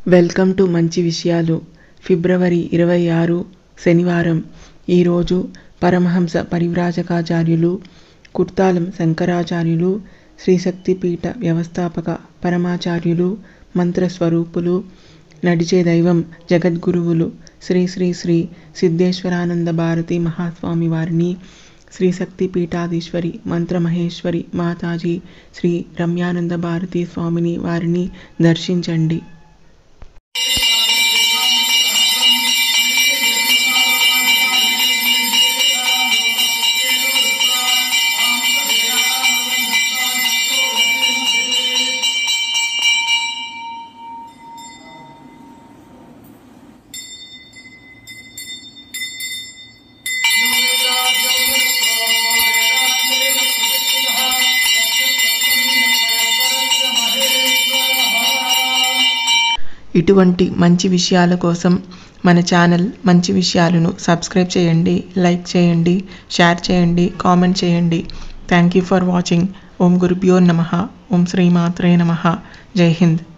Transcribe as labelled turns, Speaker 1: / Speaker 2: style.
Speaker 1: welcome to మంచి విషయాలు ఫిబ్రవరి ఇరవై ఆరు శనివారం ఈరోజు పరమహంస పరివ్రాజకాచార్యులు కుర్తాలం శంకరాచార్యులు శ్రీశక్తిపీఠ వ్యవస్థాపక పరమాచార్యులు మంత్రస్వరూపులు నడిచే దైవం జగద్గురువులు శ్రీ శ్రీ శ్రీ సిద్ధేశ్వరానంద భారతి మహాస్వామి వారిని శ్రీ శక్తి పీఠాధీశ్వరి మంత్రమహేశ్వరి మాతాజీ శ్రీ రమ్యానంద భారతి స్వామిని వారిని దర్శించండి ఇటువంటి మంచి విషయాల కోసం మన ఛానల్ మంచి విషయాలను సబ్స్క్రైబ్ చేయండి లైక్ చేయండి షేర్ చేయండి కామెంట్ చేయండి thank you for watching Om గురుభ్యో నమ ఓం శ్రీమాత్రే నమ జై హింద్